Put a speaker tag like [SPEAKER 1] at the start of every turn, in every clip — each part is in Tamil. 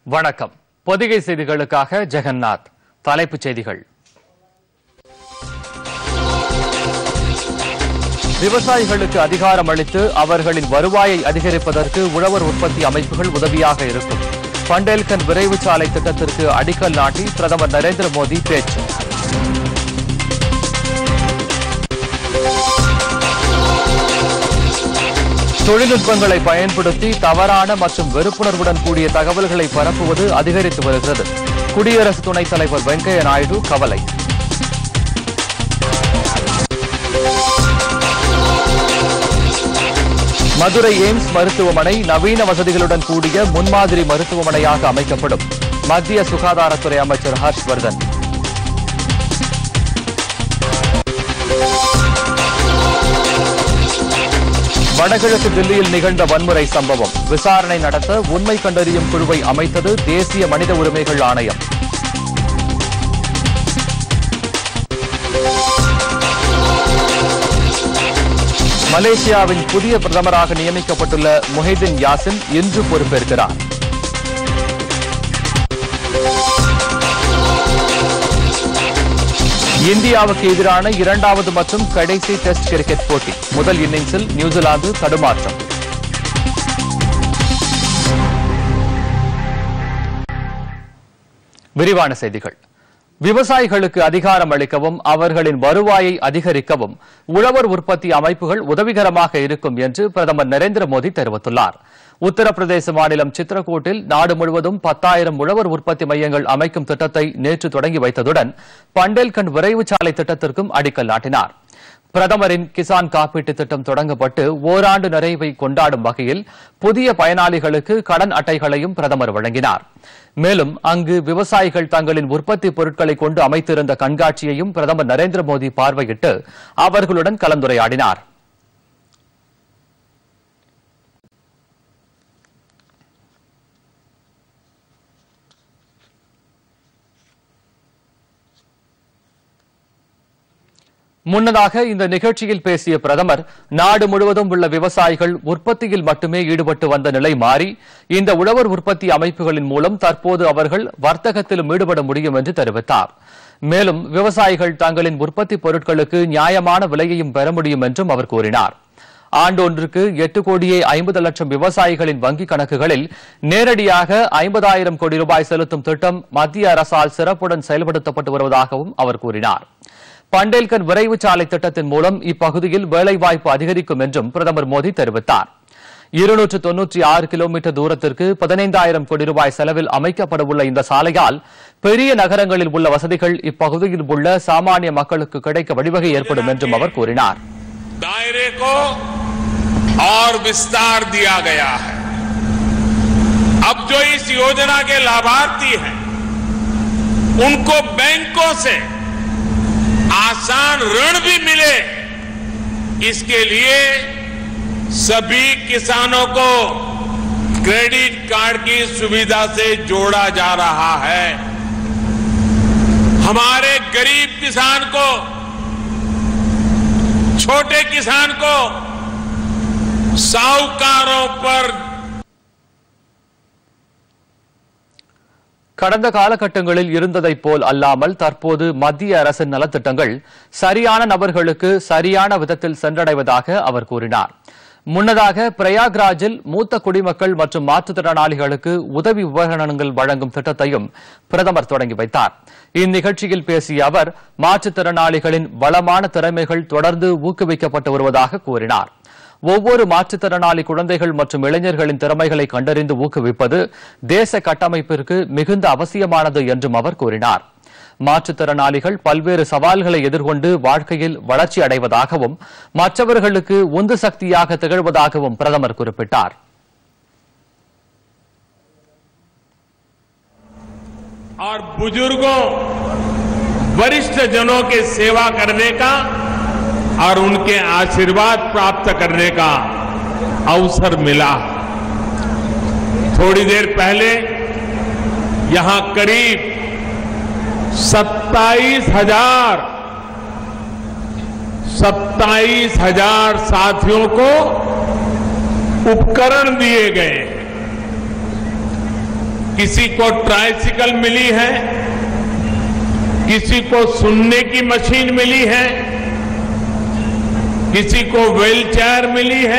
[SPEAKER 1] வணக்கம் பொதிகை செய்திகளுக்காக ஜெகநாத் தலைப்புச் செய்திகள் விவசாயிகளுக்கு அதிகாரம் அளித்து அவர்களின் வருவாயை அதிகரிப்பதற்கு உழவர் உற்பத்தி அமைப்புகள் உதவியாக இருக்கும் பண்டேல்கன் விரைவு சாலை திட்டத்திற்கு அடிக்கல் நாட்டி பிரதமர் நரேந்திர மோடி பேச்சு தொழில்நுட்பங்களை பயன்படுத்தி தவறான மற்றும் வெறுப்புணர்வுடன் கூடிய தகவல்களை பரப்புவது அதிகரித்து வருகிறது குடியரசு துணைத் தலைவர் வெங்கையா நாயுடு கவலை மதுரை எய்ம்ஸ் மருத்துவமனை நவீன வசதிகளுடன் கூடிய முன்மாதிரி மருத்துவமனையாக அமைக்கப்படும் மத்திய சுகாதாரத்துறை அமைச்சர் ஹர்ஷ்வர்தன் வடகிழக்கு தில்லியில் நிகழ்ந்த வன்முறை சம்பவம் விசாரணை நடத்த உண்மை கண்டறியும் குழுவை அமைத்தது தேசிய மனித உரிமைகள் ஆணையம் மலேசியாவின் புதிய பிரதமராக நியமிக்கப்பட்டுள்ள முஹைதீன் யாசின் இன்று பொறுப்பேற்கிறார் இந்தியாவுக்கு எதிரான இரண்டாவது மற்றும் கடைசி டெஸ்ட் கிரிக்கெட் போட்டி முதல் இன்னிங்ஸில் நியூசிலாந்து தடுமாற்றம் விரிவான செய்திகள் விவசாயிகளுக்கு அதிகாரம் அளிக்கவும் அவர்களின் வருவாயை அதிகரிக்கவும் உழவர் உற்பத்தி அமைப்புகள் உதவிகரமாக இருக்கும் என்று பிரதமர் நரேந்திர மோடி தெரிவித்துள்ளார் உத்தரப்பிரதேச மாநிலம் சித்ரகூட்டில் நாடு முழுவதும் பத்தாயிரம் உழவர் உற்பத்தி மையங்கள் அமைக்கும் திட்டத்தை நேற்று தொடங்கி வைத்ததுடன் பண்டேல்கண்ட் விரைவு சாலை திட்டத்திற்கும் அடிக்கல் நாட்டினார் பிரதமரின் கிசான் காப்பீட்டு திட்டம் தொடங்கப்பட்டு ஓராண்டு நிறைவை கொண்டாடும் வகையில் புதிய பயனாளிகளுக்கு கடன் அட்டைகளையும் பிரதமர் வழங்கினார் மேலும் அங்கு விவசாயிகள் தங்களின் உற்பத்தி பொருட்களை கொண்டு அமைத்திருந்த கண்காட்சியையும் பிரதமர் நரேந்திர மோடி பார்வையிட்டு அவர்களுடன் கலந்துரையாடினார் முன்னதாக இந்த நிகழ்ச்சியில் பேசிய பிரதமர் நாடு முழுவதும் உள்ள விவசாயிகள் உற்பத்தியில் மட்டுமே ஈடுபட்டு வந்த நிலை மாறி இந்த உழவர் உற்பத்தி அமைப்புகளின் மூலம் தற்போது அவர்கள் வர்த்தகத்திலும் ஈடுபட முடியும் என்று தெரிவித்தார் மேலும் விவசாயிகள் தங்களின் உற்பத்தி பொருட்களுக்கு நியாயமான விலையையும் பெற முடியும் என்றும் அவர் கூறினார் ஆண்டொன்றுக்கு எட்டு கோடியே ஐம்பது லட்சம் விவசாயிகளின் வங்கிக் கணக்குகளில் நேரடியாக ஐம்பதாயிரம் கோடி ரூபாய் செலுத்தும் திட்டம் மத்திய அரசால் சிறப்புடன் செயல்படுத்தப்பட்டு வருவதாகவும் அவர் கூறினார் பண்டேல்கர் விரைவு சாலை திட்டத்தின் மூலம் இப்பகுதியில் வேலைவாய்ப்பு அதிகரிக்கும் என்றும் பிரதமர் மோடி தெரிவித்தார் இருநூற்று தொன்னூற்றி ஆறு கிலோமீட்டர் தூரத்திற்கு பதினைந்தாயிரம் கோடி ரூபாய் செலவில் அமைக்கப்படவுள்ள இந்த சாலையால் பெரிய நகரங்களில் உள்ள வசதிகள் இப்பகுதியில் உள்ள சாமானிய மக்களுக்கு கிடைக்க வழிவகை ஏற்படும் என்றும் அவர் கூறினார்
[SPEAKER 2] दायरे को और विस्तार दिया गया है अब जो इस योजना के लाभार्थी हैं उनको बैंकों से आसान ऋण भी मिले इसके लिए सभी किसानों को क्रेडिट कार्ड की सुविधा से जोड़ा जा रहा है हमारे गरीब किसान को छोटे किसान को साहूकारों पर
[SPEAKER 1] கடந்த காலகட்டங்களில் இருந்ததைப் போல் அல்லாமல் தற்போது மத்திய அரசின் நலத்திட்டங்கள் சரியான நபர்களுக்கு சரியான விதத்தில் சென்றடைவதாக அவர் கூறினார் முன்னதாக பிரயாக்ராஜில் மூத்த குடிமக்கள் மற்றும் மாற்றுத்திறனாளிகளுக்கு உதவி உபகரணங்கள் வழங்கும் திட்டத்தையும் பிரதமர் தொடங்கி வைத்தார் இந்நிகழ்ச்சியில் பேசிய அவர் மாற்றுத்திறனாளிகளின் வளமான திறமைகள் தொடர்ந்து ஊக்குவிக்கப்பட்டு வருவதாக கூறினார் ஒவ்வொரு மாற்றுத்திறனாளி குழந்தைகள் மற்றும் இளைஞர்களின் திறமைகளை கண்டறிந்து ஊக்குவிப்பது தேச கட்டமைப்பிற்கு மிகுந்த அவசியமானது என்றும் அவர் கூறினார் மாற்றுத்திறனாளிகள் பல்வேறு சவால்களை எதிர்கொண்டு வாழ்க்கையில் வளர்ச்சி அடைவதாகவும் மற்றவர்களுக்கு உந்து சக்தியாக திகழ்வதாகவும் பிரதமர் குறிப்பிட்டார்
[SPEAKER 2] और बुजुर्गों वरिष्ठ जनों के सेवा करने का और उनके आशीर्वाद प्राप्त करने का अवसर मिला थोड़ी देर पहले यहां करीब सत्ताईस हजार सत्ताईस हजार साथियों को उपकरण दिए गए किसी को ट्राइसिकल मिली है किसी को सुनने की मशीन मिली है किसी को व्हीलचेयर मिली है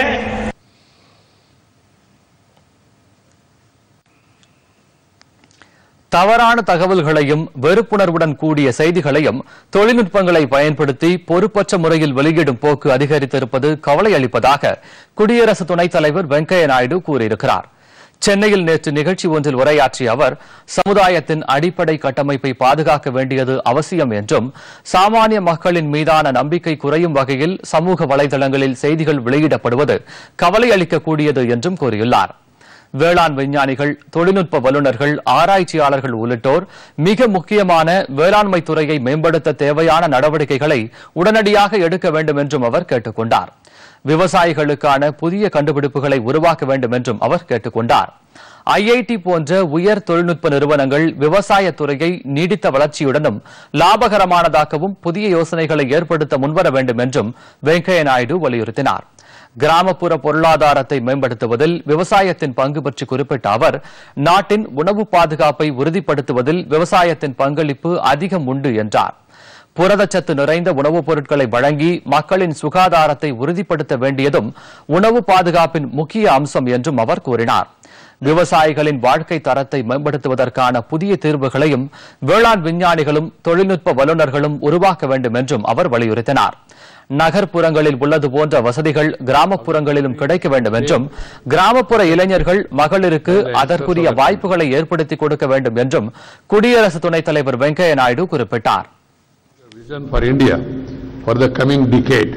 [SPEAKER 1] தவறான தகவல்களையும் வெறுப்புணர்வுடன் கூடிய செய்திகளையும் தொழில்நுட்பங்களை பயன்படுத்தி பொறுப்பற்ற முறையில் வெளியிடும் போக்கு அதிகரித்திருப்பது கவலை அளிப்பதாக குடியரசு துணைத் தலைவர் வெங்கையா நாயுடு கூறியிருக்கிறார் சென்னையில் நேற்று நிகழ்ச்சி ஒன்றில் உரையாற்றிய அவர் சமுதாயத்தின் அடிப்படை கட்டமைப்பை பாதுகாக்க வேண்டியது அவசியம் என்றும் சாமானிய மக்களின் மீதான நம்பிக்கை குறையும் வகையில் சமூக வலைதளங்களில் செய்திகள் வெளியிடப்படுவது கவலை அளிக்கக்கூடியது என்றும் கூறியுள்ளார் வேளாண் விஞ்ஞானிகள் தொழில்நுட்ப வல்லுநர்கள் ஆராய்ச்சியாளர்கள் உள்ளிட்டோர் மிக முக்கியமான வேளாண்மை துறையை மேம்படுத்த தேவையான நடவடிக்கைகளை உடனடியாக எடுக்க வேண்டும் என்றும் அவர் கேட்டுக் கொண்டார் விவசாயிகளுக்கான புதிய கண்டுபிடிப்புகளை உருவாக்க வேண்டும் என்றும் அவர் கேட்டுக் கொண்டார் ஐஐடி போன்ற உயர் தொழில்நுட்ப நிறுவனங்கள் விவசாயத் துறையை நீடித்த வளர்ச்சியுடனும் லாபகரமானதாக்கவும் புதிய யோசனைகளை ஏற்படுத்த முன்வர வேண்டும் என்றும் வெங்கையா நாயுடு வலியுறுத்தினார் கிராமப்புற பொருளாதாரத்தை மேம்படுத்துவதில் விவசாயத்தின் பங்கு பற்றி குறிப்பிட்ட அவர் நாட்டின் உணவு பாதுகாப்பை உறுதிப்படுத்துவதில் விவசாயத்தின் பங்களிப்பு அதிகம் உண்டு என்றார் புரதச்சத்து நிறைந்த உணவுப் பொருட்களை வழங்கி மக்களின் சுகாதாரத்தை உறுதிப்படுத்த வேண்டியதும் உணவு பாதுகாப்பின் முக்கிய அம்சம் என்றும் அவர் கூறினார் விவசாயிகளின் வாழ்க்கை தரத்தை மேம்படுத்துவதற்கான புதிய தீர்வுகளையும் வேளாண் விஞ்ஞானிகளும் தொழில்நுட்ப வல்லுநர்களும் உருவாக்க வேண்டும் என்றும் அவர் வலியுறுத்தினார் நகர்ப்புறங்களில் உள்ளது போன்ற வசதிகள் கிராமப்புறங்களிலும் கிடைக்க வேண்டும் என்றும் கிராமப்புற இளைஞர்கள் மகளிருக்கு அதற்குரிய வாய்ப்புகளை ஏற்படுத்திக் கொடுக்க வேண்டும் என்றும் குடியரசு துணைத் தலைவர் வெங்கையா நாயுடு குறிப்பிட்டார்
[SPEAKER 3] vision for India for the coming decade,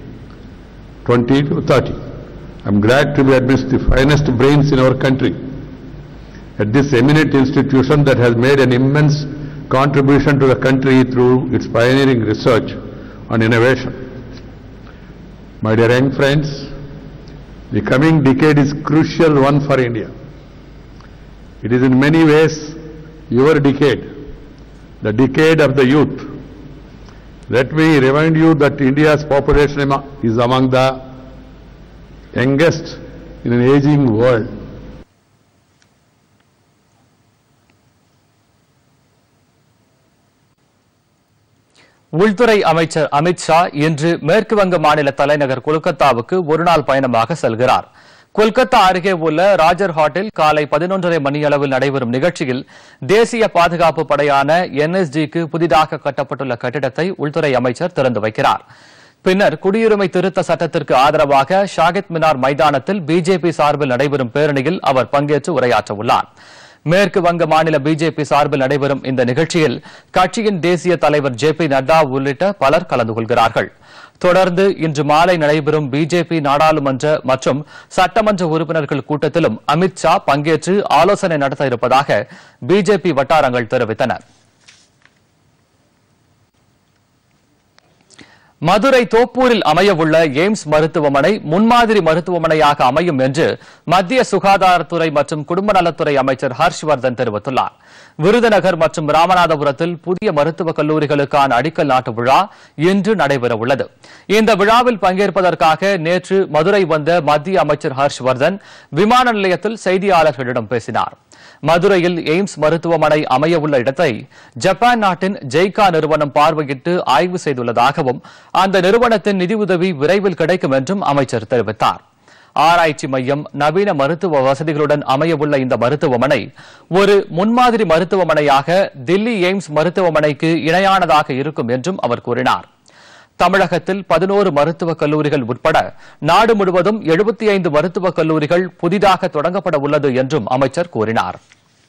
[SPEAKER 3] 20 to 30. I'm glad to be amidst the finest brains in our country at this eminent institution that has made an immense contribution to the country through its pioneering research and innovation. My dear young friends, the coming decade is crucial one for India. It is in many ways your decade, the decade of the youth. Let me remind you that India's population amo- is among the youngest in an aging world.
[SPEAKER 1] உள்துறை அமைச்சர் அமித் ஷா இன்று மேற்கு வங்க மாநில தலைநகர் கொல்கத்தாவுக்கு ஒருநாள் பயணமாக செல்கிறார் கொல்கத்தா அருகே உள்ள ராஜர் ஹாட்டில் காலை பதினொன்றரை மணியளவில் நடைபெறும் நிகழ்ச்சியில் தேசிய பாதுகாப்பு படையான என்எஸ்ஜிக்கு புதிதாக கட்டப்பட்டுள்ள கட்டிடத்தை உள்துறை அமைச்சர் திறந்து வைக்கிறார் பின்னர் குடியுரிமை திருத்த சட்டத்திற்கு ஆதரவாக ஷாகித் மினார் மைதானத்தில் பிஜேபி சார்பில் நடைபெறும் பேரணியில் அவர் பங்கேற்று உரையாற்ற உள்ளார் மேற்கு வங்க மாநில பிஜேபி சார்பில் நடைபெறும் இந்த நிகழ்ச்சியில் கட்சியின் தேசிய தலைவர் ஜே பி நட்டா உள்ளிட்ட பலர் கலந்து கொள்கிறார்கள் தொடர்ந்து இன்று மாலை நடைபெறும் பிஜேபி நாடாளுமன்ற மற்றும் சட்டமன்ற உறுப்பினர்கள் கூட்டத்திலும் அமித் ஷா பங்கேற்று ஆலோசனை நடத்த இருப்பதாக பிஜேபி வட்டாரங்கள் தெரிவித்தன மதுரை தோப்பூரில் அமையவுள்ள எய்ம்ஸ் மருத்துவமனை முன்மாதிரி மருத்துவமனையாக அமையும் என்று மத்திய சுகாதாரத்துறை மற்றும் குடும்ப நலத்துறை அமைச்சர் ஹர்ஷ்வர்தன் தெரிவித்துள்ளார் விருதுநகர் மற்றும் ராமநாதபுரத்தில் புதிய மருத்துவக் கல்லூரிகளுக்கான அடிக்கல் நாட்டு விழா இன்று நடைபெறவுள்ளது இந்த விழாவில் பங்கேற்பதற்காக நேற்று மதுரை வந்த மத்திய அமைச்சர் ஹர்ஷ்வர்தன் விமான நிலையத்தில் செய்தியாளர்களிடம் பேசினார் மதுரையில் எய்ம்ஸ் மருத்துவமனை அமையவுள்ள இடத்தை ஜப்பான் நாட்டின் ஜெய்கா நிறுவனம் பார்வையிட்டு ஆய்வு செய்துள்ளதாகவும் அந்த நிறுவனத்தின் நிதியுதவி விரைவில் கிடைக்கும் என்றும் அமைச்சர் தெரிவித்தார் ஆராய்ச்சி மையம் நவீன மருத்துவ வசதிகளுடன் அமையவுள்ள இந்த மருத்துவமனை ஒரு முன்மாதிரி மருத்துவமனையாக தில்லி எய்ம்ஸ் மருத்துவமனைக்கு இணையானதாக இருக்கும் என்றும் அவர் கூறினார் தமிழகத்தில் பதினோரு மருத்துவக் கல்லூரிகள் உட்பட நாடு முழுவதும் எழுபத்தி ஐந்து மருத்துவக் கல்லூரிகள் புதிதாக தொடங்கப்பட உள்ளது என்றும் அமைச்சர் கூறினார்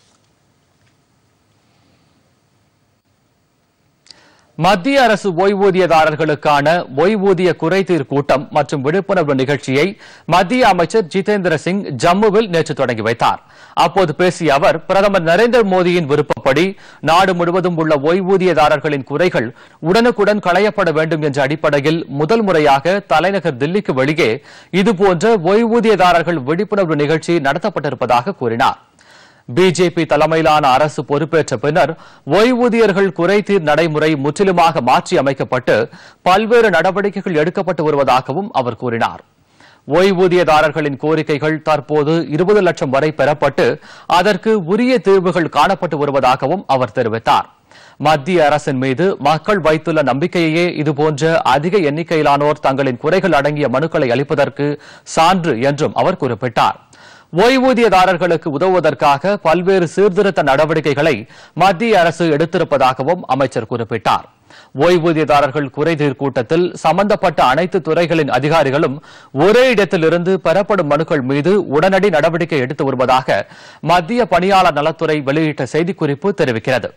[SPEAKER 1] மத்திய அரசு ஓய்வூதியதாரர்களுக்கான ஓய்வூதிய குறைதீர் கூட்டம் மற்றும் விழிப்புணர்வு நிகழ்ச்சியை மத்திய அமைச்சர் ஜிதேந்திர சிங் ஜம்முவில் நேற்று தொடங்கி வைத்தார் அப்போது பேசிய அவர் பிரதமர் நரேந்திர மோடியின் விருப்பப்படி நாடு முழுவதும் உள்ள ஓய்வூதியதாரர்களின் குறைகள் உடனுக்குடன் களையப்பட வேண்டும் என்ற அடிப்படையில் முதல் முறையாக தலைநகர் தில்லிக்கு வெளியே இதுபோன்ற ஓய்வூதியதாரர்கள் விழிப்புணர்வு நிகழ்ச்சி நடத்தப்பட்டிருப்பதாக கூறினார் பிஜேபி தலைமையிலான அரசு பொறுப்பேற்ற பின்னர் ஓய்வூதியர்கள் குறைதீர் நடைமுறை முற்றிலுமாக மாற்றி அமைக்கப்பட்டு பல்வேறு நடவடிக்கைகள் எடுக்கப்பட்டு வருவதாகவும் அவர் கூறினார் ஓய்வூதியதாரர்களின் கோரிக்கைகள் தற்போது இருபது லட்சம் வரை பெறப்பட்டு அதற்கு உரிய தீர்வுகள் காணப்பட்டு வருவதாகவும் அவர் தெரிவித்தார் மத்திய அரசின் மீது மக்கள் வைத்துள்ள நம்பிக்கையே இதுபோன்ற அதிக எண்ணிக்கையிலானோர் தங்களின் குறைகள் அடங்கிய மனுக்களை அளிப்பதற்கு சான்று என்றும் அவர் குறிப்பிட்டார் ஓய்வூதியதாரர்களுக்கு உதவுவதற்காக பல்வேறு சீர்திருத்த நடவடிக்கைகளை மத்திய அரசு எடுத்திருப்பதாகவும் அமைச்சர் குறிப்பிட்டார் ஓய்வூதியதாரர்கள் குறைதீர் கூட்டத்தில் சம்பந்தப்பட்ட அனைத்து துறைகளின் அதிகாரிகளும் ஒரே இடத்திலிருந்து பெறப்படும் மனுக்கள் மீது உடனடி நடவடிக்கை எடுத்து வருவதாக மத்திய பணியாளர் நலத்துறை வெளியிட்ட செய்திக்குறிப்பு தெரிவிக்கிறது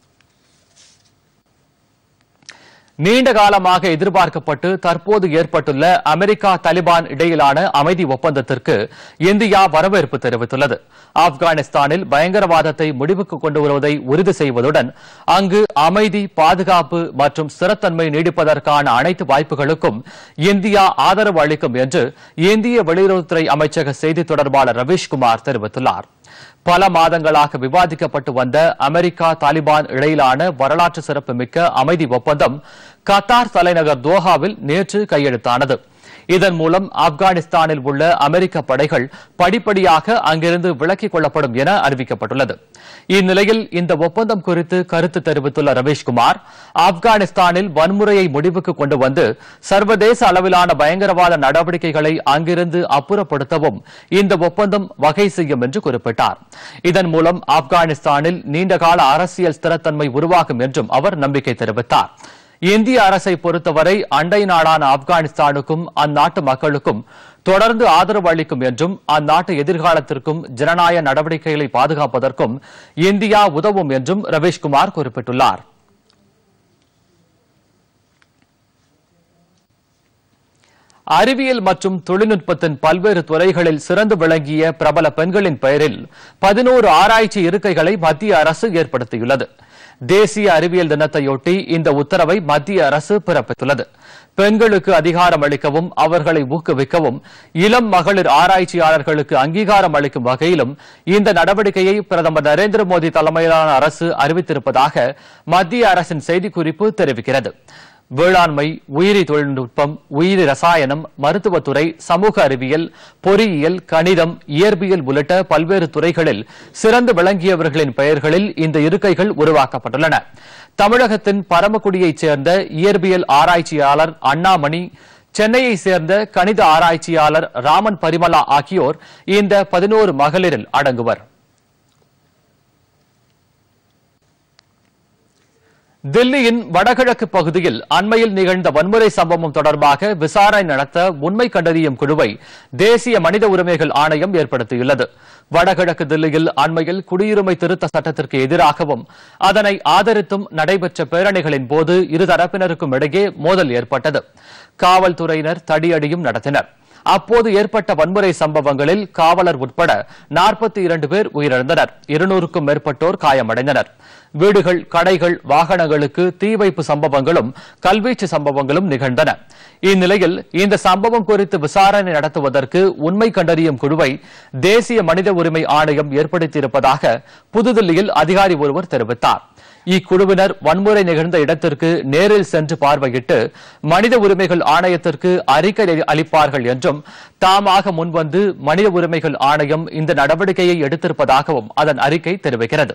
[SPEAKER 1] நீண்ட காலமாக எதிர்பார்க்கப்பட்டு தற்போது ஏற்பட்டுள்ள அமெரிக்கா தலிபான் இடையிலான அமைதி ஒப்பந்தத்திற்கு இந்தியா வரவேற்பு தெரிவித்துள்ளது ஆப்கானிஸ்தானில் பயங்கரவாதத்தை முடிவுக்கு கொண்டு வருவதை உறுதி செய்வதுடன் அங்கு அமைதி பாதுகாப்பு மற்றும் ஸ்திரத்தன்மை நீடிப்பதற்கான அனைத்து வாய்ப்புகளுக்கும் இந்தியா ஆதரவு அளிக்கும் என்று இந்திய வெளியுறவுத்துறை அமைச்சக செய்தி தொடர்பாளர் ரவீஷ்குமார் தெரிவித்துள்ளார் பல மாதங்களாக விவாதிக்கப்பட்டு வந்த அமெரிக்கா தாலிபான் இடையிலான வரலாற்று சிறப்புமிக்க அமைதி ஒப்பந்தம் கத்தார் தலைநகர் தோஹாவில் நேற்று கையெழுத்தானது இதன் மூலம் ஆப்கானிஸ்தானில் உள்ள அமெரிக்க படைகள் படிப்படியாக அங்கிருந்து விலக்கிக் கொள்ளப்படும் என அறிவிக்கப்பட்டுள்ளது இந்நிலையில் இந்த ஒப்பந்தம் குறித்து கருத்து தெரிவித்துள்ள ரவீஷ்குமார் ஆப்கானிஸ்தானில் வன்முறையை முடிவுக்கு கொண்டு வந்து சர்வதேச அளவிலான பயங்கரவாத நடவடிக்கைகளை அங்கிருந்து அப்புறப்படுத்தவும் இந்த ஒப்பந்தம் வகை செய்யும் என்று குறிப்பிட்டார் இதன் மூலம் ஆப்கானிஸ்தானில் நீண்டகால அரசியல் ஸ்திரத்தன்மை உருவாகும் என்றும் அவர் நம்பிக்கை தெரிவித்தார் இந்திய அரசை பொறுத்தவரை அண்டை நாடான ஆப்கானிஸ்தானுக்கும் அந்நாட்டு மக்களுக்கும் தொடர்ந்து ஆதரவு அளிக்கும் என்றும் அந்நாட்டு எதிர்காலத்திற்கும் ஜனநாயக நடவடிக்கைகளை பாதுகாப்பதற்கும் இந்தியா உதவும் என்றும் ரவீஷ்குமார் குறிப்பிட்டுள்ளார் அறிவியல் மற்றும் தொழில்நுட்பத்தின் பல்வேறு துறைகளில் சிறந்து விளங்கிய பிரபல பெண்களின் பெயரில் பதினோரு ஆராய்ச்சி இருக்கைகளை மத்திய அரசு ஏற்படுத்தியுள்ளது தேசிய அறிவியல் தினத்தையொட்டி இந்த உத்தரவை மத்திய அரசு பிறப்பித்துள்ளது பெண்களுக்கு அதிகாரம் அளிக்கவும் அவர்களை ஊக்குவிக்கவும் இளம் மகளிர் ஆராய்ச்சியாளர்களுக்கு அங்கீகாரம் அளிக்கும் வகையிலும் இந்த நடவடிக்கையை பிரதமர் நரேந்திர மோடி தலைமையிலான அரசு அறிவித்திருப்பதாக மத்திய அரசின் செய்திக்குறிப்பு தெரிவிக்கிறது வேளாண்மை உயிரி தொழில்நுட்பம் உயிரி ரசாயனம் மருத்துவத்துறை சமூக அறிவியல் பொறியியல் கணிதம் இயற்பியல் உள்ளிட்ட பல்வேறு துறைகளில் சிறந்து விளங்கியவர்களின் பெயர்களில் இந்த இருக்கைகள் உருவாக்கப்பட்டுள்ளன தமிழகத்தின் பரமக்குடியைச் சேர்ந்த இயற்பியல் ஆராய்ச்சியாளர் அண்ணாமணி சென்னையை சேர்ந்த கணித ஆராய்ச்சியாளர் ராமன் பரிமலா ஆகியோர் இந்த பதினோரு மகளிரில் அடங்குவர் தில்லியின் வடகிழக்கு பகுதியில் அண்மையில் நிகழ்ந்த வன்முறை சம்பவம் தொடர்பாக விசாரணை நடத்த உண்மை கண்டறியும் குழுவை தேசிய மனித உரிமைகள் ஆணையம் ஏற்படுத்தியுள்ளது வடகிழக்கு தில்லியில் அண்மையில் குடியுரிமை திருத்த சட்டத்திற்கு எதிராகவும் அதனை ஆதரித்தும் நடைபெற்ற பேரணிகளின் போது இருதரப்பினருக்கும் இடையே மோதல் ஏற்பட்டது காவல்துறையினர் தடியடியும் நடத்தினர் அப்போது ஏற்பட்ட வன்முறை சம்பவங்களில் காவலர் உட்பட நாற்பத்தி இரண்டு பேர் உயிரிழந்தனர் இருநூறுக்கும் மேற்பட்டோர் காயமடைந்தனர் வீடுகள் கடைகள் வாகனங்களுக்கு தீ வைப்பு சம்பவங்களும் கல்வீச்சு சம்பவங்களும் நிகழ்ந்தன இந்நிலையில் இந்த சம்பவம் குறித்து விசாரணை நடத்துவதற்கு உண்மை கண்டறியும் குழுவை தேசிய மனித உரிமை ஆணையம் ஏற்படுத்தியிருப்பதாக புதுதில்லியில் அதிகாரி ஒருவர் தெரிவித்தார் இக்குழுவினர் வன்முறை நிகழ்ந்த இடத்திற்கு நேரில் சென்று பார்வையிட்டு மனித உரிமைகள் ஆணையத்திற்கு அறிக்கை அளிப்பார்கள் என்றும் தாமாக முன்வந்து மனித உரிமைகள் ஆணையம் இந்த நடவடிக்கையை எடுத்திருப்பதாகவும் அதன் அறிக்கை தெரிவிக்கிறது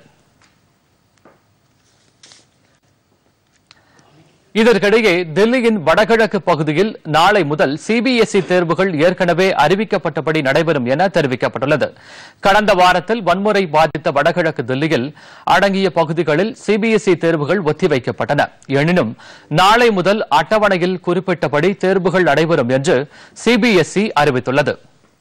[SPEAKER 1] இதற்கிடையே தில்லியின் வடகிழக்கு பகுதியில் நாளை முதல் சிபிஎஸ்இ தேர்வுகள் ஏற்கனவே அறிவிக்கப்பட்டபடி நடைபெறும் என தெரிவிக்கப்பட்டுள்ளது கடந்த வாரத்தில் வன்முறை பாதித்த வடகிழக்கு தில்லியில் அடங்கிய பகுதிகளில் சிபிஎஸ்இ தேர்வுகள் ஒத்திவைக்கப்பட்டன எனினும் நாளை முதல் அட்டவணையில் குறிப்பிட்டபடி தேர்வுகள் நடைபெறும் என்று சிபிஎஸ்இ அறிவித்துள்ளது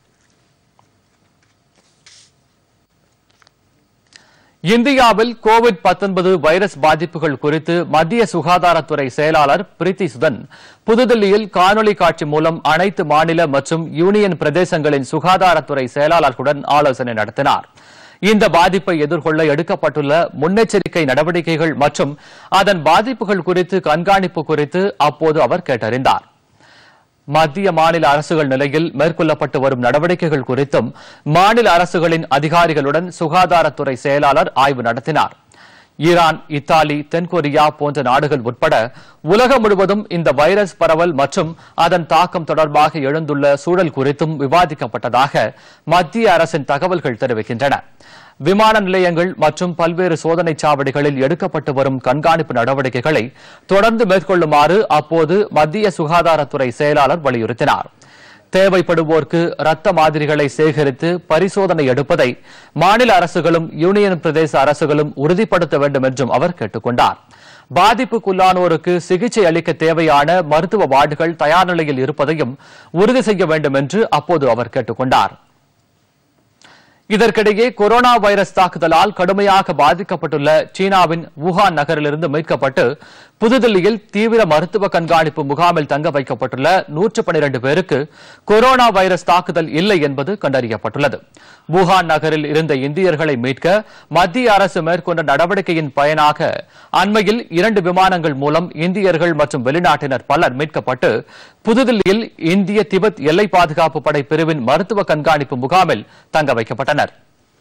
[SPEAKER 1] இந்தியாவில் கோவிட் 19 வைரஸ் பாதிப்புகள் குறித்து மத்திய சுகாதாரத்துறை செயலாளர் பிரீத்தி சுதன் புதுதில்லியில் காணொலி காட்சி மூலம் அனைத்து மாநில மற்றும் யூனியன் பிரதேசங்களின் சுகாதாரத்துறை செயலாளர்களுடன் ஆலோசனை நடத்தினார் இந்த பாதிப்பை எதிர்கொள்ள எடுக்கப்பட்டுள்ள முன்னெச்சரிக்கை நடவடிக்கைகள் மற்றும் அதன் பாதிப்புகள் குறித்து கண்காணிப்பு குறித்து அப்போது அவர் கேட்டறிந்தார் மத்திய மாநில அரசுகள் நிலையில் மேற்கொள்ளப்பட்டு வரும் நடவடிக்கைகள் குறித்தும் மாநில அரசுகளின் அதிகாரிகளுடன் சுகாதாரத்துறை செயலாளர் ஆய்வு நடத்தினார் ஈரான் இத்தாலி தென்கொரியா போன்ற நாடுகள் உட்பட உலகம் முழுவதும் இந்த வைரஸ் பரவல் மற்றும் அதன் தாக்கம் தொடர்பாக எழுந்துள்ள சூழல் குறித்தும் விவாதிக்கப்பட்டதாக மத்திய அரசின் தகவல்கள் தெரிவிக்கின்றன விமான நிலையங்கள் மற்றும் பல்வேறு சோதனை சாவடிகளில் எடுக்கப்பட்டு வரும் கண்காணிப்பு நடவடிக்கைகளை தொடர்ந்து மேற்கொள்ளுமாறு அப்போது மத்திய சுகாதாரத்துறை செயலாளர் வலியுறுத்தினார் தேவைப்படுவோருக்கு ரத்த மாதிரிகளை சேகரித்து பரிசோதனை எடுப்பதை மாநில அரசுகளும் யூனியன் பிரதேச அரசுகளும் உறுதிப்படுத்த வேண்டும் என்றும் அவர் கேட்டுக் கொண்டார் பாதிப்புக்குள்ளானோருக்கு சிகிச்சை அளிக்க தேவையான மருத்துவ வார்டுகள் தயார் நிலையில் இருப்பதையும் உறுதி செய்ய வேண்டும் என்று அப்போது அவர் கேட்டுக் கொண்டார் இதற்கிடையே கொரோனா வைரஸ் தாக்குதலால் கடுமையாக பாதிக்கப்பட்டுள்ள சீனாவின் வுகான் நகரிலிருந்து மீட்கப்பட்டு புதுதில்லியில் தீவிர மருத்துவ கண்காணிப்பு முகாமில் தங்க வைக்கப்பட்டுள்ள நூற்று பனிரண்டு பேருக்கு கொரோனா வைரஸ் தாக்குதல் இல்லை என்பது கண்டறியப்பட்டுள்ளது வுகான் நகரில் இருந்த இந்தியர்களை மீட்க மத்திய அரசு மேற்கொண்ட நடவடிக்கையின் பயனாக அண்மையில் இரண்டு விமானங்கள் மூலம் இந்தியர்கள் மற்றும் வெளிநாட்டினர் பலர் மீட்கப்பட்டு புதுதில்லியில் இந்திய திபெத் எல்லை பாதுகாப்பு படை பிரிவின் மருத்துவ கண்காணிப்பு முகாமில் தங்க வைக்கப்பட்டனர்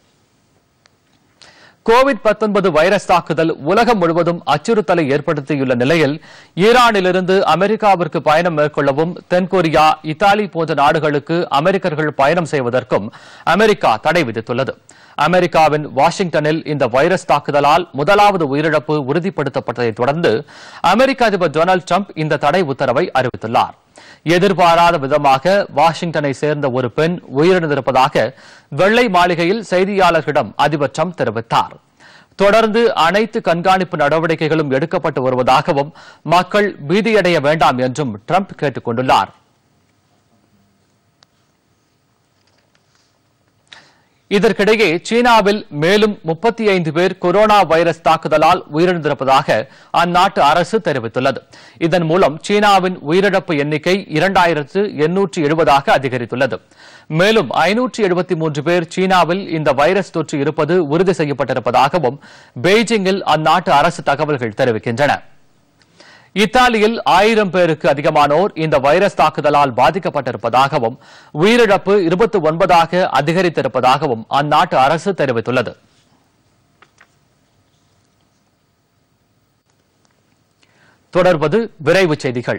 [SPEAKER 1] கோவிட் 19 வைரஸ் தாக்குதல் உலகம் முழுவதும் அச்சுறுத்தலை ஏற்படுத்தியுள்ள நிலையில் ஈரானிலிருந்து அமெரிக்காவிற்கு பயணம் மேற்கொள்ளவும் தென்கொரியா இத்தாலி போன்ற நாடுகளுக்கு அமெரிக்கர்கள் பயணம் செய்வதற்கும் அமெரிக்கா தடை விதித்துள்ளது அமெரிக்காவின் வாஷிங்டனில் இந்த வைரஸ் தாக்குதலால் முதலாவது உயிரிழப்பு உறுதிப்படுத்தப்பட்டதைத் தொடர்ந்து அமெரிக்க அதிபர் டொனால்டு டிரம்ப் இந்த தடை உத்தரவை அறிவித்துள்ளார் எதிர்பாராத விதமாக வாஷிங்டனை சேர்ந்த ஒரு பெண் உயிரிழந்திருப்பதாக வெள்ளை மாளிகையில் செய்தியாளர்களிடம் அதிபர் ட்ரம்ப் தெரிவித்தார் தொடர்ந்து அனைத்து கண்காணிப்பு நடவடிக்கைகளும் எடுக்கப்பட்டு வருவதாகவும் மக்கள் பீதியடைய வேண்டாம் என்றும் ட்ரம்ப் கேட்டுக் கொண்டுள்ளார் இதற்கிடையே சீனாவில் மேலும் முப்பத்தி ஐந்து பேர் கொரோனா வைரஸ் தாக்குதலால் உயிரிழந்திருப்பதாக அந்நாட்டு அரசு தெரிவித்துள்ளது இதன் மூலம் சீனாவின் உயிரிழப்பு எண்ணிக்கை இரண்டாயிரத்து எண்ணூற்று எழுபதாக அதிகரித்துள்ளது மேலும் ஐநூற்று எழுபத்தி மூன்று பேர் சீனாவில் இந்த வைரஸ் தொற்று இருப்பது உறுதி செய்யப்பட்டிருப்பதாகவும் பெய்ஜிங்கில் அந்நாட்டு அரசு தகவல்கள் தெரிவிக்கின்றன இத்தாலியில் ஆயிரம் பேருக்கு அதிகமானோர் இந்த வைரஸ் தாக்குதலால் பாதிக்கப்பட்டிருப்பதாகவும் உயிரிழப்பு இருபத்தி ஒன்பதாக அதிகரித்திருப்பதாகவும் அந்நாட்டு அரசு தெரிவித்துள்ளது தொடர்வது விரைவுச் செய்திகள்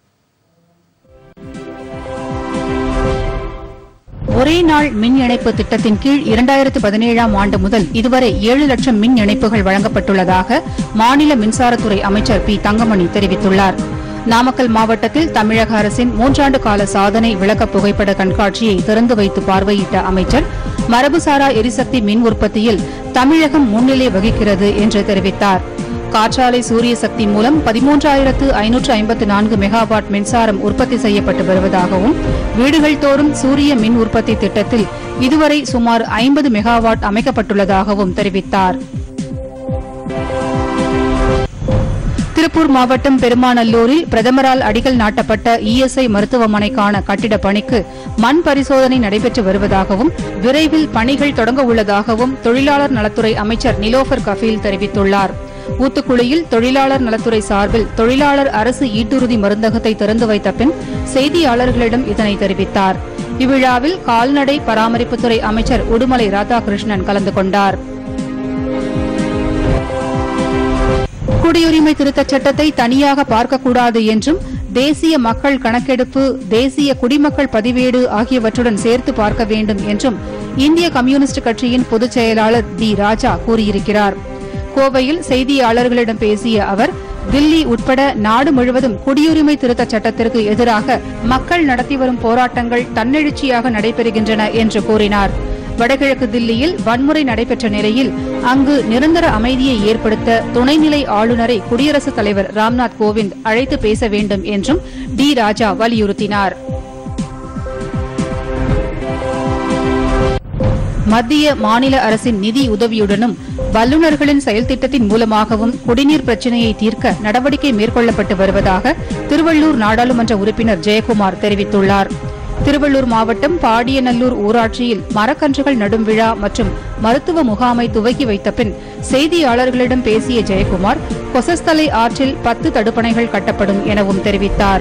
[SPEAKER 4] ஒரே நாள் மின் இணைப்பு திட்டத்தின் கீழ் இரண்டாயிரத்து பதினேழாம் ஆண்டு முதல் இதுவரை ஏழு லட்சம் மின் இணைப்புகள் வழங்கப்பட்டுள்ளதாக மாநில மின்சாரத்துறை அமைச்சர் பி தங்கமணி தெரிவித்துள்ளார் நாமக்கல் மாவட்டத்தில் தமிழக அரசின் மூன்றாண்டு கால சாதனை விளக்க புகைப்பட கண்காட்சியை திறந்து வைத்து பார்வையிட்ட அமைச்சர் மரபுசாரா எரிசக்தி மின் உற்பத்தியில் தமிழகம் முன்னிலை வகிக்கிறது என்று தெரிவித்தார் காற்றாலை சூரிய சக்தி மூலம் பதிமூன்றாயிரத்து ஐநூற்று ஐம்பத்து நான்கு மெகாவாட் மின்சாரம் உற்பத்தி செய்யப்பட்டு வருவதாகவும் வீடுகள் தோறும் சூரிய மின் உற்பத்தி திட்டத்தில் இதுவரை சுமார் ஐம்பது மெகாவாட் அமைக்கப்பட்டுள்ளதாகவும் தெரிவித்தார் திருப்பூர் மாவட்டம் பெருமாநல்லூரில் பிரதமரால் அடிக்கல் நாட்டப்பட்ட இஎஸ்ஐ மருத்துவமனைக்கான கட்டிடப் பணிக்கு மண் பரிசோதனை நடைபெற்று வருவதாகவும் விரைவில் பணிகள் தொடங்க உள்ளதாகவும் தொழிலாளர் நலத்துறை அமைச்சர் நிலோஃபர் கஃபீல் தெரிவித்துள்ளார் ஊத்துக்குளியில் தொழிலாளர் நலத்துறை சார்பில் தொழிலாளர் அரசு ஈட்டுறுதி மருந்தகத்தை திறந்து வைத்த பின் செய்தியாளர்களிடம் இதனை தெரிவித்தார் இவ்விழாவில் கால்நடை பராமரிப்புத்துறை அமைச்சர் உடுமலை ராதாகிருஷ்ணன் கலந்து கொண்டார் குடியுரிமை திருத்தச் சட்டத்தை தனியாக பார்க்கக்கூடாது என்றும் தேசிய மக்கள் கணக்கெடுப்பு தேசிய குடிமக்கள் பதிவேடு ஆகியவற்றுடன் சேர்த்து பார்க்க வேண்டும் என்றும் இந்திய கம்யூனிஸ்ட் கட்சியின் பொதுச் செயலாளர் டி ராஜா கூறியிருக்கிறார் கோவையில் செய்தியாளர்களிடம் பேசிய அவர் தில்லி உட்பட நாடு முழுவதும் குடியுரிமை திருத்தச் சட்டத்திற்கு எதிராக மக்கள் நடத்தி வரும் போராட்டங்கள் தன்னெழுச்சியாக நடைபெறுகின்றன என்று கூறினார் வடகிழக்கு தில்லியில் வன்முறை நடைபெற்ற நிலையில் அங்கு நிரந்தர அமைதியை ஏற்படுத்த துணைநிலை ஆளுநரை குடியரசுத் தலைவர் ராம்நாத் கோவிந்த் அழைத்து பேச வேண்டும் என்றும் டி ராஜா வலியுறுத்தினார் மத்திய மாநில அரசின் நிதி உதவியுடனும் வல்லுநர்களின் செயல்திட்டத்தின் மூலமாகவும் குடிநீர் பிரச்சினையை தீர்க்க நடவடிக்கை மேற்கொள்ளப்பட்டு வருவதாக திருவள்ளூர் நாடாளுமன்ற உறுப்பினர் ஜெயக்குமார் தெரிவித்துள்ளார் திருவள்ளூர் மாவட்டம் பாடியநல்லூர் ஊராட்சியில் மரக்கன்றுகள் நடும் விழா மற்றும் மருத்துவ முகாமை துவக்கி வைத்த பின் செய்தியாளர்களிடம் பேசிய ஜெயக்குமார் கொசஸ்தலை ஆற்றில் பத்து தடுப்பணைகள் கட்டப்படும் எனவும் தெரிவித்தார்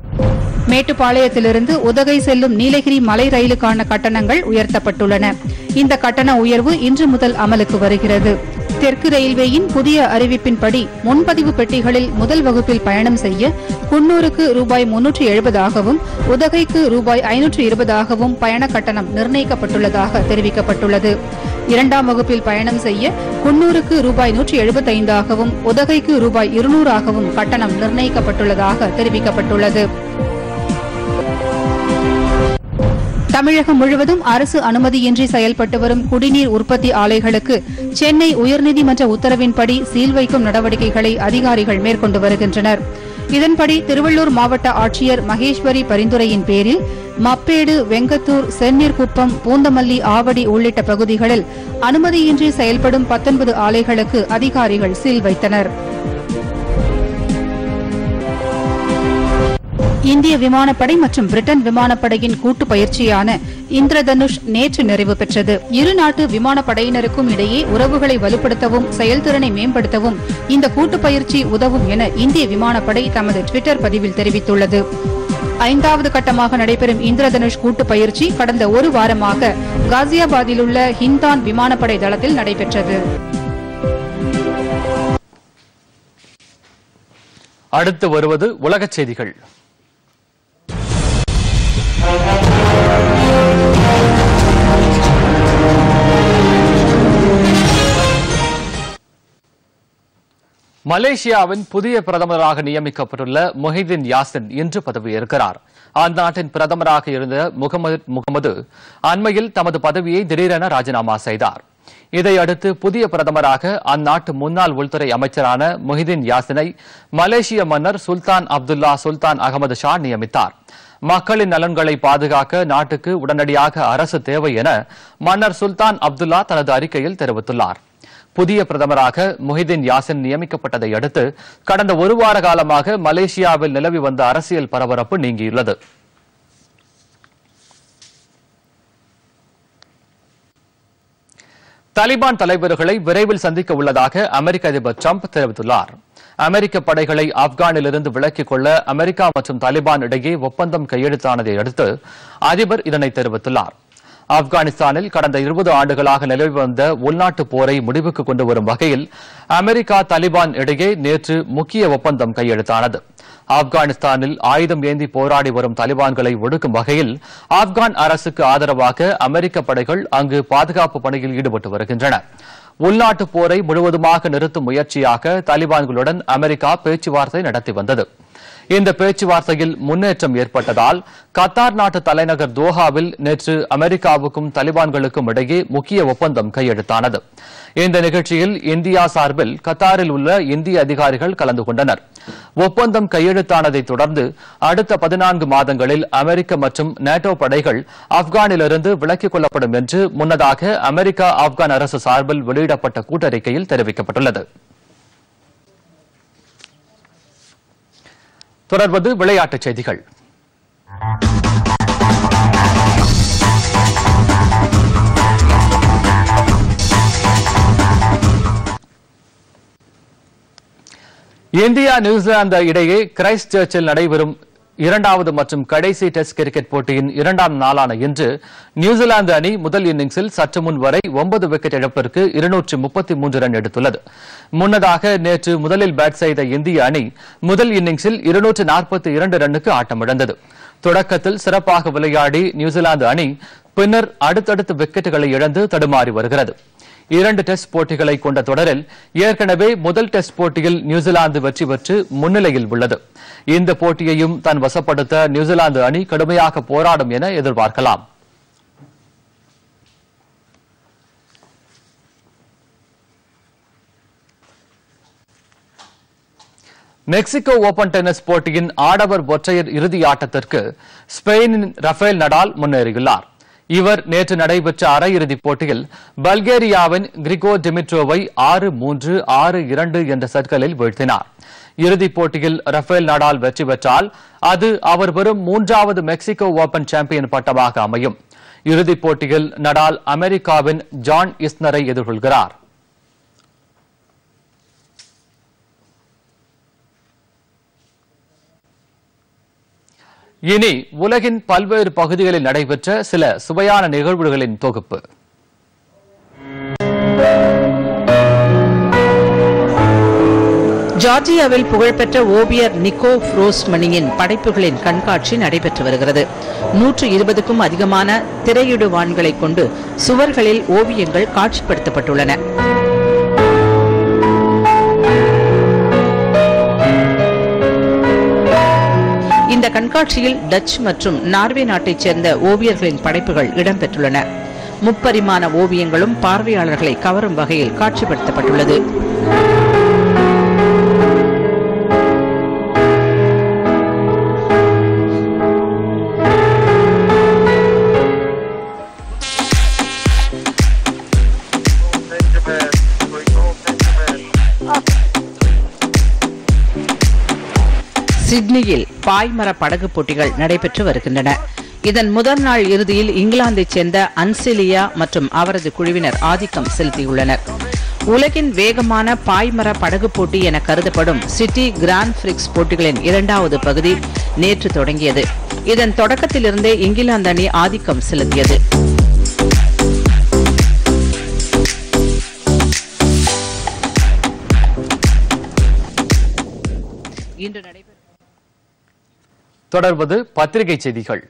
[SPEAKER 4] மேட்டுப்பாளையத்திலிருந்து உதகை செல்லும் நீலகிரி மலை ரயிலுக்கான கட்டணங்கள் உயர்த்தப்பட்டுள்ளன இந்த கட்டண உயர்வு இன்று முதல் அமலுக்கு வருகிறது தெற்கு ரயில்வேயின் புதிய அறிவிப்பின்படி முன்பதிவு பெட்டிகளில் முதல் வகுப்பில் பயணம் செய்ய குன்னூருக்கு ரூபாய் முன்னூற்று எழுபதாகவும் உதகைக்கு ரூபாய் ஐநூற்று இருபதாகவும் பயண கட்டணம் நிர்ணயிக்கப்பட்டுள்ளதாக தெரிவிக்கப்பட்டுள்ளது இரண்டாம் வகுப்பில் பயணம் செய்ய குன்னூருக்கு ரூபாய் நூற்றி எழுபத்தைந்தாகவும் உதகைக்கு ரூபாய் இருநூறாகவும் கட்டணம் நிர்ணயிக்கப்பட்டுள்ளதாக தெரிவிக்கப்பட்டுள்ளது தமிழகம் முழுவதும் அரசு அனுமதியின்றி செயல்பட்டு வரும் குடிநீர் உற்பத்தி ஆலைகளுக்கு சென்னை உயர்நீதிமன்ற உத்தரவின்படி சீல் வைக்கும் நடவடிக்கைகளை அதிகாரிகள் மேற்கொண்டு வருகின்றனர் இதன்படி திருவள்ளூர் மாவட்ட ஆட்சியர் மகேஸ்வரி பரிந்துரையின் பேரில் மப்பேடு வெங்கத்தூர் செந்நீர்குப்பம் பூந்தமல்லி ஆவடி உள்ளிட்ட பகுதிகளில் அனுமதியின்றி செயல்படும் 19 ஆலைகளுக்கு அதிகாரிகள் சீல் வைத்தனர் இந்திய விமானப்படை மற்றும் பிரிட்டன் விமானப்படையின் கூட்டு பயிற்சியான இந்திரதனுஷ் நேற்று நிறைவு பெற்றது இரு நாட்டு விமானப்படையினருக்கும் இடையே உறவுகளை வலுப்படுத்தவும் செயல்திறனை மேம்படுத்தவும் இந்த கூட்டு பயிற்சி உதவும் என இந்திய விமானப்படை தமது டுவிட்டர் பதிவில் தெரிவித்துள்ளது ஐந்தாவது கட்டமாக நடைபெறும் இந்திரதனுஷ் கூட்டு பயிற்சி கடந்த ஒரு வாரமாக காசியாபாத்தில் உள்ள ஹிந்தான் விமானப்படை தளத்தில் நடைபெற்றது
[SPEAKER 1] அடுத்து வருவது உலகச் செய்திகள் மலேசியாவின் புதிய பிரதமராக நியமிக்கப்பட்டுள்ள மொஹிதீன் யாசின் இன்று பதவியேற்கிறார் அந்நாட்டின் பிரதமராக இருந்த முகமது முகமது அண்மையில் தமது பதவியை திடீரென ராஜினாமா செய்தார் இதையடுத்து புதிய பிரதமராக அந்நாட்டு முன்னாள் உள்துறை அமைச்சரான மொஹிதீன் யாசினை மலேசிய மன்னர் சுல்தான் அப்துல்லா சுல்தான் அகமது ஷா நியமித்தார் மக்களின் நலன்களை பாதுகாக்க நாட்டுக்கு உடனடியாக அரசு தேவை என மன்னர் சுல்தான் அப்துல்லா தனது அறிக்கையில் தெரிவித்துள்ளார் புதிய பிரதமராக முஹிதீன் யாசின் நியமிக்கப்பட்டதை அடுத்து கடந்த ஒரு வார காலமாக மலேசியாவில் நிலவி வந்த அரசியல் பரபரப்பு நீங்கியுள்ளது தாலிபான் தலைவர்களை விரைவில் சந்திக்க உள்ளதாக அமெரிக்க அதிபர் ட்ரம்ப் தெரிவித்துள்ளார் அமெரிக்க படைகளை ஆப்கானிலிருந்து விலக்கிக் கொள்ள அமெரிக்கா மற்றும் தாலிபான் இடையே ஒப்பந்தம் கையெழுத்தானதை அடுத்து அதிபர் இதனை தெரிவித்துள்ளார் ஆப்கானிஸ்தானில் கடந்த இருபது ஆண்டுகளாக நிலவி வந்த உள்நாட்டுப் போரை முடிவுக்கு கொண்டு வரும் வகையில் அமெரிக்கா தாலிபான் இடையே நேற்று முக்கிய ஒப்பந்தம் கையெழுத்தானது ஆப்கானிஸ்தானில் ஆயுதம் ஏந்தி போராடி வரும் தாலிபான்களை ஒடுக்கும் வகையில் ஆப்கான் அரசுக்கு ஆதரவாக அமெரிக்க படைகள் அங்கு பாதுகாப்பு பணியில் ஈடுபட்டு வருகின்றன உள்நாட்டுப் போரை முழுவதுமாக நிறுத்தும் முயற்சியாக தாலிபான்களுடன் அமெரிக்கா பேச்சுவார்த்தை நடத்தி வந்தது இந்த பேச்சுவார்த்தையில் முன்னேற்றம் ஏற்பட்டதால் கத்தார் நாட்டு தலைநகர் தோஹாவில் நேற்று அமெரிக்காவுக்கும் தலிபான்களுக்கும் இடையே முக்கிய ஒப்பந்தம் கையெழுத்தானது இந்த நிகழ்ச்சியில் இந்தியா சார்பில் கத்தாரில் உள்ள இந்திய அதிகாரிகள் கலந்து கொண்டனர் ஒப்பந்தம் கையெழுத்தானதைத் தொடர்ந்து அடுத்த பதினான்கு மாதங்களில் அமெரிக்க மற்றும் நேட்டோ படைகள் ஆப்கானிலிருந்து விலக்கிக் கொள்ளப்படும் என்று முன்னதாக அமெரிக்கா ஆப்கான் அரசு சார்பில் வெளியிடப்பட்ட கூட்டறிக்கையில் தெரிவிக்கப்பட்டுள்ளது தொடர்வது விளையாட்டுச் செய்திகள் இந்தியா நியூசிலாந்து இடையே கிரைஸ்ட் சர்ச்சில் நடைபெறும் இரண்டாவது மற்றும் கடைசி டெஸ்ட் கிரிக்கெட் போட்டியின் இரண்டாம் நாளான இன்று நியூசிலாந்து அணி முதல் இன்னிங்ஸில் சற்று முன் வரை ஒன்பது விக்கெட் இழப்பிற்கு இருநூற்று முப்பத்தி மூன்று ரன் எடுத்துள்ளது முன்னதாக நேற்று முதலில் பேட் செய்த இந்திய அணி முதல் இன்னிங்ஸில் இருநூற்று நாற்பத்தி இரண்டு ரன்னுக்கு ஆட்டமிழந்தது தொடக்கத்தில் சிறப்பாக விளையாடி நியூசிலாந்து அணி பின்னர் அடுத்தடுத்து விக்கெட்டுகளை இழந்து தடுமாறி வருகிறது இரண்டு டெஸ்ட் போட்டிகளை கொண்ட தொடரில் ஏற்கனவே முதல் டெஸ்ட் போட்டியில் நியூசிலாந்து வெற்றி பெற்று முன்னிலையில் உள்ளது இந்த போட்டியையும் தன் வசப்படுத்த நியூசிலாந்து அணி கடுமையாக போராடும் என எதிர்பார்க்கலாம் மெக்சிகோ ஓபன் டென்னிஸ் போட்டியின் ஆடவர் ஒற்றையர் இறுதி ஆட்டத்திற்கு ஸ்பெயினின் ரஃபேல் நடால் முன்னேறியுள்ளார் இவர் நேற்று நடைபெற்ற அரையிறுதிப் போட்டியில் பல்கேரியாவின் கிரிகோ டிமிட்ரோவை ஆறு மூன்று ஆறு இரண்டு என்ற செட்களில் வீழ்த்தினார் இறுதிப் போட்டியில் ரஃபேல் நடால் வெற்றி பெற்றால் அது அவர் வெறும் மூன்றாவது மெக்சிகோ ஓபன் சாம்பியன் பட்டமாக அமையும் இறுதிப் போட்டியில் நடால் அமெரிக்காவின் ஜான் இஸ்னரை எதிர்கொள்கிறார் இனி உலகின் பல்வேறு பகுதிகளில் நடைபெற்ற சில சுவையான நிகழ்வுகளின் தொகுப்பு
[SPEAKER 5] ஜார்ஜியாவில் புகழ்பெற்ற ஓவியர் நிக்கோ ஃப்ரோஸ்மணியின் படைப்புகளின் கண்காட்சி நடைபெற்று வருகிறது நூற்று இருபதுக்கும் அதிகமான திரையிடுவான்களைக் கொண்டு சுவர்களில் ஓவியங்கள் காட்சிப்படுத்தப்பட்டுள்ளன இந்த கண்காட்சியில் டச் மற்றும் நார்வே நாட்டைச் சேர்ந்த ஓவியர்களின் படைப்புகள் இடம்பெற்றுள்ளன முப்பரிமாண ஓவியங்களும் பார்வையாளர்களை கவரும் வகையில் காட்சிப்படுத்தப்பட்டுள்ளது சிட்னியில் பாய்மர படகு போட்டிகள் நடைபெற்று வருகின்றன இதன் முதல் நாள் இறுதியில் இங்கிலாந்தைச் சேர்ந்த அன்சிலியா மற்றும் அவரது குழுவினர் ஆதிக்கம் செலுத்தியுள்ளனர் உலகின் வேகமான பாய்மர படகு போட்டி என கருதப்படும் சிட்டி கிராண்ட் பிரிக்ஸ் போட்டிகளின் இரண்டாவது பகுதி நேற்று தொடங்கியது இதன் தொடக்கத்திலிருந்தே இங்கிலாந்து அணி ஆதிக்கம் செலுத்தியது இன்று நடைபெறும்
[SPEAKER 1] தொடர்வது பத்திரிகை செய்திகள்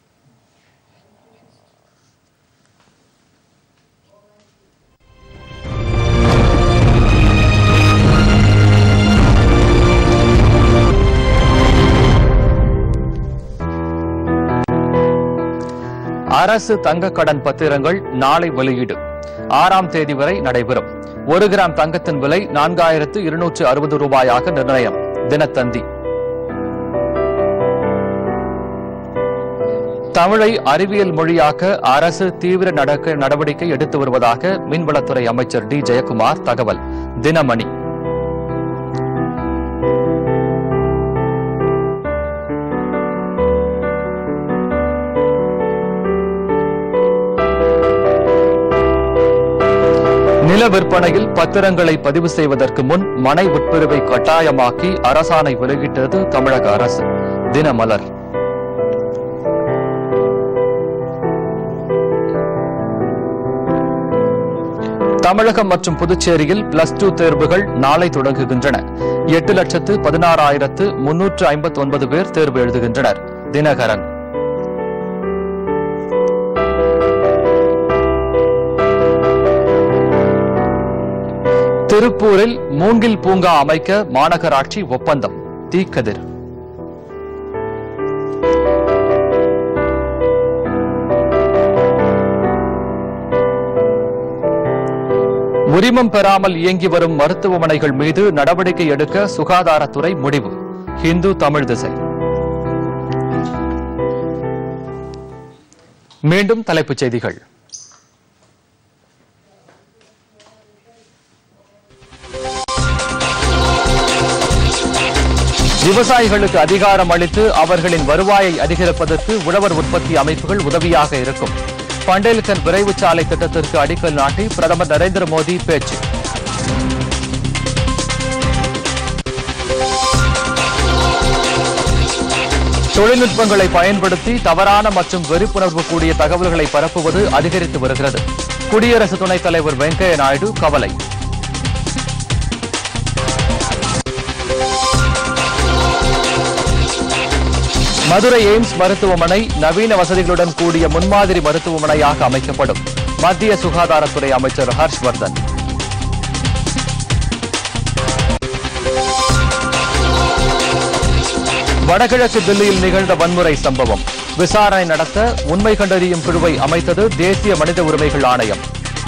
[SPEAKER 1] அரசு தங்கக் கடன் பத்திரங்கள் நாளை வெளியீடு ஆறாம் தேதி வரை நடைபெறும் ஒரு கிராம் தங்கத்தின் விலை நான்காயிரத்து இருநூற்று அறுபது ரூபாயாக நிர்ணயம் தினத்தந்தி தமிழை அறிவியல் மொழியாக்க அரசு தீவிர நடக்க நடவடிக்கை எடுத்து வருவதாக மீன்வளத்துறை அமைச்சர் டி ஜெயக்குமார் தகவல் தினமணி நில விற்பனையில் பத்திரங்களை பதிவு செய்வதற்கு முன் மனை உட்பிரிவை கட்டாயமாக்கி அரசாணை வெளியிட்டது தமிழக அரசு தினமலர் தமிழகம் மற்றும் புதுச்சேரியில் பிளஸ் டூ தேர்வுகள் நாளை தொடங்குகின்றன எட்டு லட்சத்து பதினாறாயிரத்து முன்னூற்று ஐம்பத்தி ஒன்பது பேர் தேர்வு எழுதுகின்றனர் தினகரன் திருப்பூரில் மூங்கில் பூங்கா அமைக்க மாநகராட்சி ஒப்பந்தம் தீக்கதிர் உரிமம் பெறாமல் இயங்கி வரும் மருத்துவமனைகள் மீது நடவடிக்கை எடுக்க சுகாதாரத்துறை முடிவு ஹிந்து தமிழ் திசை மீண்டும் தலைப்புச் செய்திகள் விவசாயிகளுக்கு அதிகாரம் அளித்து அவர்களின் வருவாயை அதிகரிப்பதற்கு உழவர் உற்பத்தி அமைப்புகள் உதவியாக இருக்கும் பண்டேல்கன் விரைவு சாலை திட்டத்திற்கு அடிக்கல் நாட்டி பிரதமர் நரேந்திர மோடி பேச்சு தொழில்நுட்பங்களை பயன்படுத்தி தவறான மற்றும் வெறுப்புணர்வு கூடிய தகவல்களை பரப்புவது அதிகரித்து வருகிறது குடியரசு துணைத் தலைவர் வெங்கையா நாயுடு கவலை மதுரை எய்ம்ஸ் மருத்துவமனை நவீன வசதிகளுடன் கூடிய முன்மாதிரி மருத்துவமனையாக அமைக்கப்படும் மத்திய சுகாதாரத்துறை அமைச்சர் ஹர்ஷ்வர்தன் வடகிழக்கு தில்லியில் நிகழ்ந்த வன்முறை சம்பவம் விசாரணை நடத்த உண்மை கண்டறியும் குழுவை அமைத்தது தேசிய மனித உரிமைகள் ஆணையம்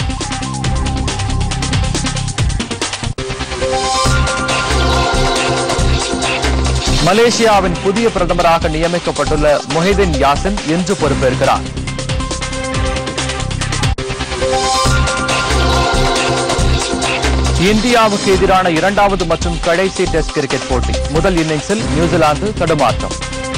[SPEAKER 1] மலேசியாவின் புதிய பிரதமராக நியமிக்கப்பட்டுள்ள மொஹிதீன் யாசின் இன்று பொறுப்பேற்கிறார் இந்தியாவுக்கு எதிரான இரண்டாவது மற்றும் கடைசி டெஸ்ட் கிரிக்கெட் போட்டி முதல் இன்னிங்ஸில் நியூசிலாந்து தடுமாற்றம்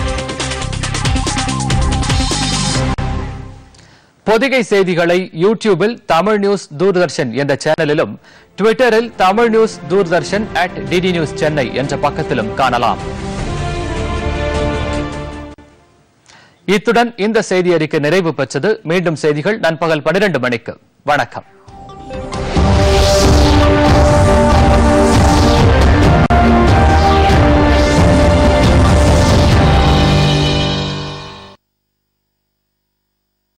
[SPEAKER 1] பொதிகை செய்திகளை யூடியூபில் தமிழ் நியூஸ் தூர்தர்ஷன் என்ற சேனலிலும் ட்விட்டரில் Tamil news Doordarshan at D D news Chennai என்ற பக்கத்திலும் காணலாம் இத்துடன் இந்த செய்தி அறிக்கை நிறைவு பெற்றது மீண்டும் செய்திகள் நண்பகல் பனிரெண்டு மணிக்கு வணக்கம்